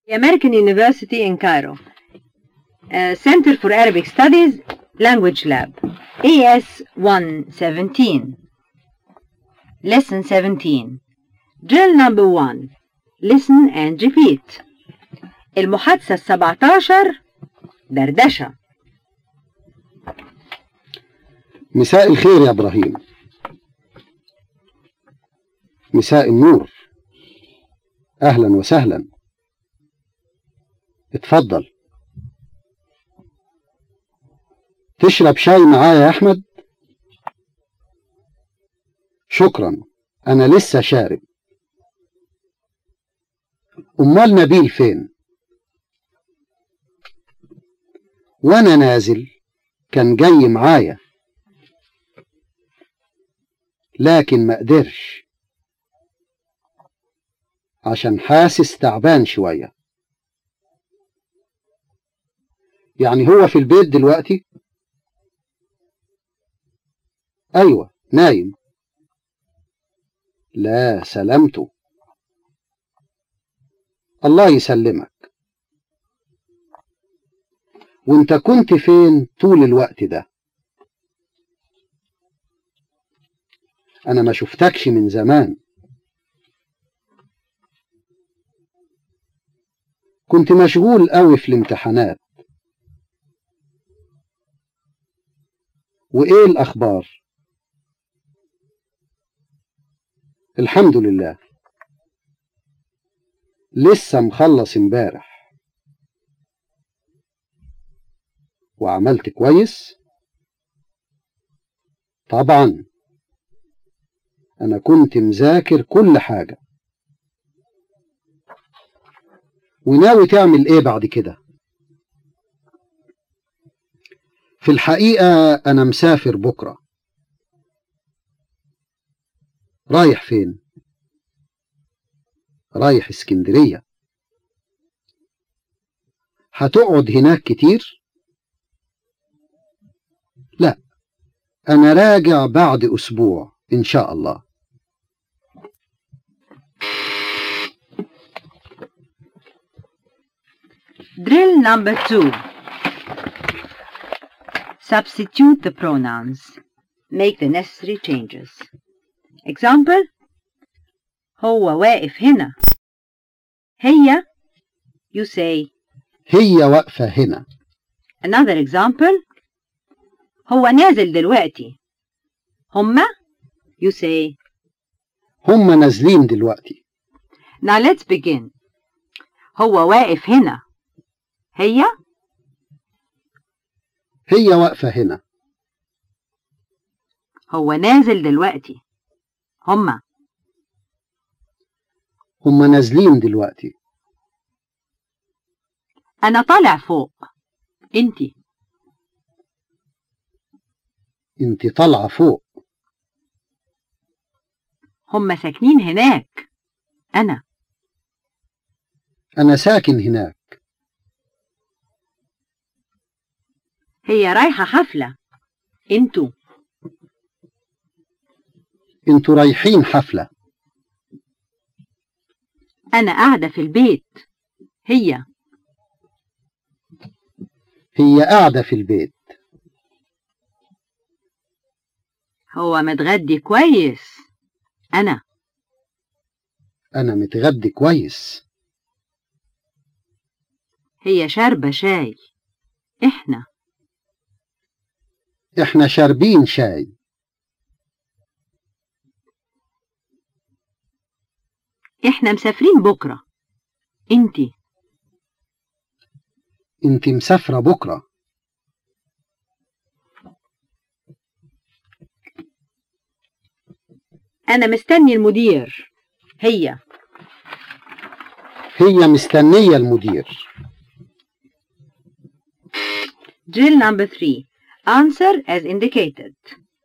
The American University in Cairo. Uh, Center for Arabic Studies, Language Lab. AS 117. Lesson 17. Drill number 1. Listen and repeat. المحادثة السبعة عشر دردشة مساء الخير يا إبراهيم مساء النور أهلا وسهلا اتفضل تشرب شاي معايا يا أحمد شكرا أنا لسه شارب أمال نبيل فين وأنا نازل كان جاي معايا لكن ما قدرش عشان حاسس تعبان شوية يعني هو في البيت دلوقتي أيوة نايم لا سلامته الله يسلمك وانت كنت فين طول الوقت ده انا ما شفتكش من زمان كنت مشغول قوي في الامتحانات وايه الاخبار الحمد لله لسه مخلص امبارح وعملت كويس طبعا انا كنت مذاكر كل حاجة وناوي تعمل ايه بعد كده في الحقيقة انا مسافر بكرة رايح فين رايح اسكندرية هتقعد هناك كتير لا انا راجع بعد اسبوع ان شاء الله Drill number 2. Substitute the pronouns. Make the necessary changes. Example هو واقف هنا. هي you say هي واقفة هنا another example هو نازل دلوقتي. هما you say هم نازلين دلوقتي Now let's begin. هو واقف هنا. هي هي واقفة هنا هو نازل دلوقتي. هما هم نازلين دلوقتي أنا طالع فوق. انتي انت طالعة فوق هما ساكنين هناك. أنا انا ساكن هناك هي رايحة حفلة. انتوا انتوا رايحين حفلة أنا قاعدة في البيت. هي هي قاعدة في البيت هو متغدي كويس. أنا انا متغدي كويس هي شاربة شاي. إحنا احنا شاربين شاي إحنا مسافرين بكرة. انتي انت مسافرة بكرة أنا مستني المدير. هي هي مستنية المدير Drill number three. Answer as indicated.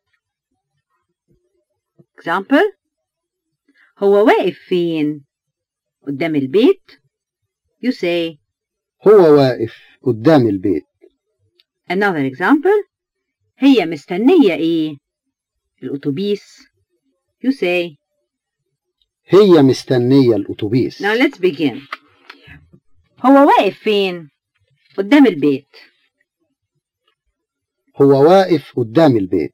Example هو واقف فين؟ قدام البيت. You say هو واقف قدام البيت another example هي مستنية ايه؟ الأتوبيس. You say هي مستنية الأتوبيس Now let's begin. هو واقف فين قدام البيت هو واقف قدام البيت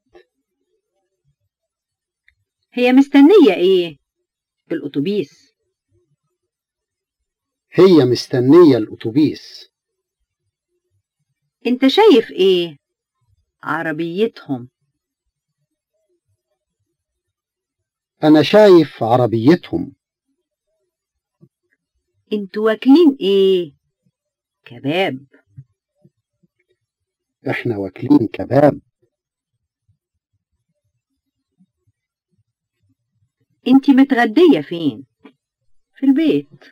هي مستنية ايه الأتوبيس هي مستنية الأتوبيس انت شايف ايه عربيتهم أنا شايف عربيتهم انتوا واكلين ايه كباب إحنا واكلين كباب انتي متغدية فين في البيت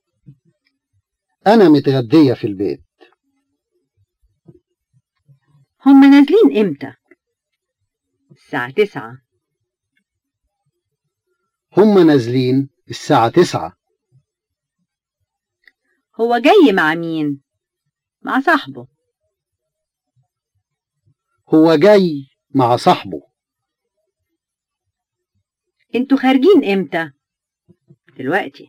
أنا متغدية في البيت هم نازلين امتى الساعة تسعة هم نازلين الساعة تسعة هو جاي مع مين مع صاحبه هو جاي مع صاحبه انتوا خارجين امتى دلوقتي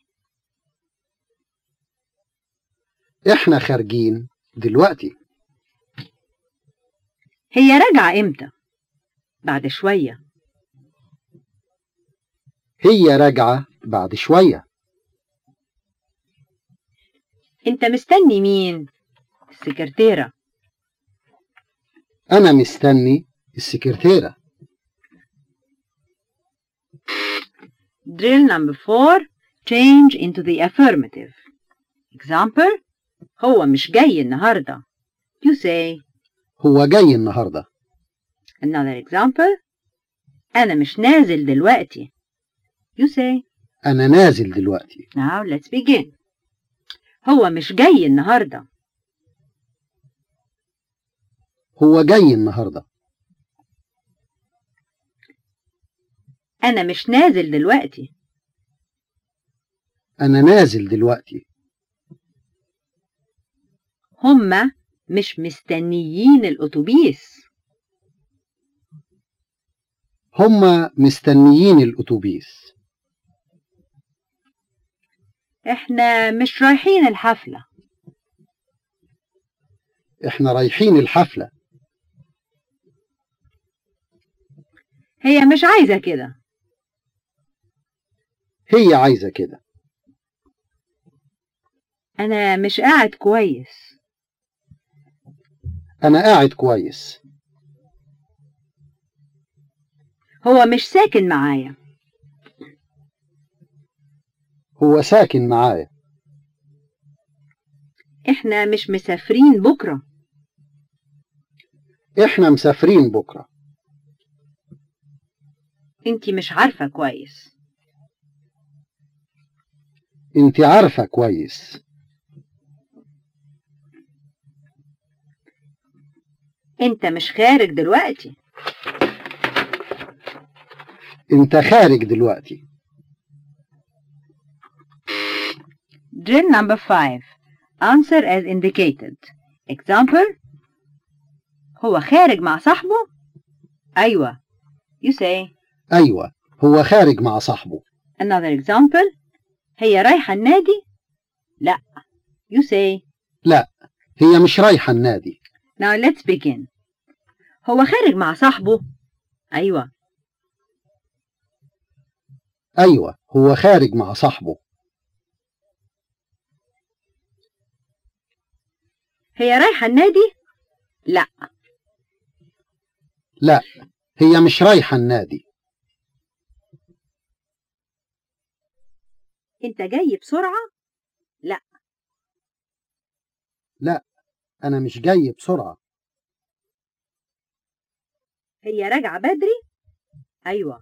إحنا خارجين دلوقتي هي راجعة امتى بعد شوية هي راجعة بعد شوية انت مستني مين السكرتيرة أنا مستني السكرتيرة Drill number four change into the affirmative example هو مش جاي النهاردة you say هو جاي النهاردة another example أنا مش نازل دلوقتي you say أنا نازل دلوقتي now let's begin هو مش جاي النهاردة هو جاي النهاردة أنا مش نازل دلوقتي أنا نازل دلوقتي هما مش مستنيين الأتوبيس هما مستنيين الأتوبيس إحنا مش رايحين الحفلة إحنا رايحين الحفلة هي مش عايزة كده هي عايزة كده أنا مش قاعد كويس أنا قاعد كويس هو مش ساكن معايا هو ساكن معايا إحنا مش مسافرين بكرة إحنا مسافرين بكرة انتي مش عارفة كويس أنت عارفة كويس انت مش خارج دلوقتي أنت خارج دلوقتي Drill number five. Answer as indicated. Example. هو خارج مع صاحبه؟ أيوة. You say. أيوة هو خارج مع صاحبه Another example. هي رايحة النادي؟ لا. You say. هي مش رايحة النادي Now let's begin. هو خارج مع صاحبه؟ أيوة. أيوة هو خارج مع صاحبه هي رايحة النادي؟ لا. لا هي مش رايحة النادي أنت جاي بسرعة؟ أنا مش جاي بسرعة هي راجعة بدري؟ أيوة.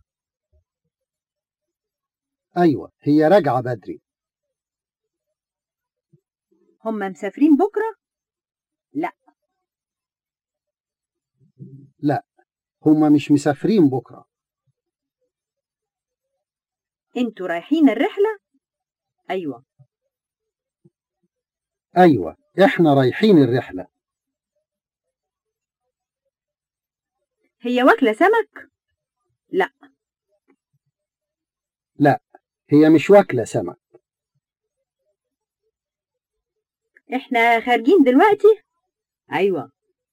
أيوة هي راجعة بدري هم مسافرين بكرة؟ هما مش مسافرين بكرة انتوا رايحين الرحلة؟ أيوة. أيوة إحنا رايحين الرحلة هي واكلة سمك؟ هي مش واكلة سمك احنا خارجين دلوقتي ايوه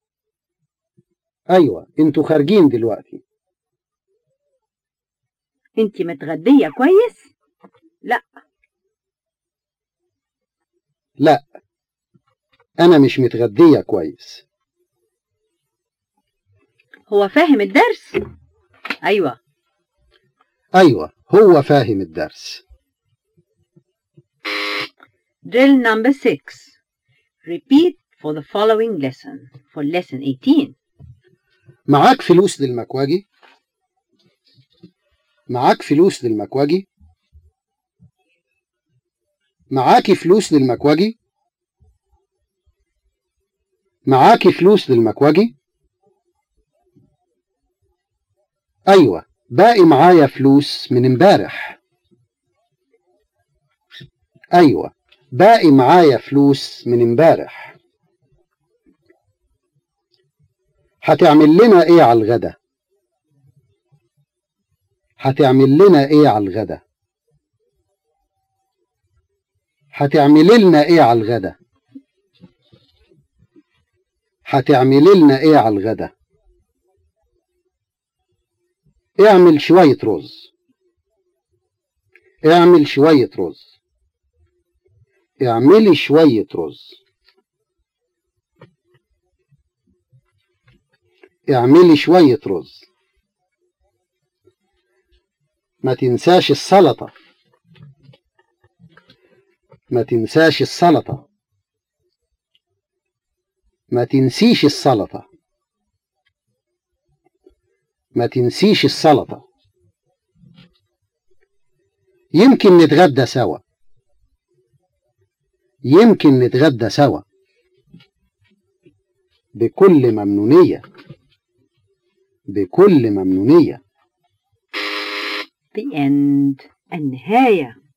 أيوة انتوا خارجين دلوقتي انت متغدية كويس لا أنا مش متغدية كويس هو فاهم الدرس ايوه أيوة هو فاهم الدرس drill number 6 repeat for the following lesson for lesson 18 معاك فلوس للمكواجي معاك فلوس للمكواجي معاكي فلوس للمكواجي معاكي فلوس للمكواجي أيوة باقي معايا فلوس من امبارح أيوة باقي معايا فلوس من امبارح هتعمل لنا ايه على الغدا هتعمل لنا ايه على الغدا هتعمل لنا ايه على الغدا هتعمل لنا ايه على الغدا اعمل شوية رز اعمل شوية رز اعملي شوية رز اعملي شوية رز ما تنساش السلطة ما تنساش السلطة ما تنسيش السلطة ما تنسيش السلطة يمكن نتغدى سوا يمكن نتغدى سوا بكل ممنونية بكل ممنونية the end النهاية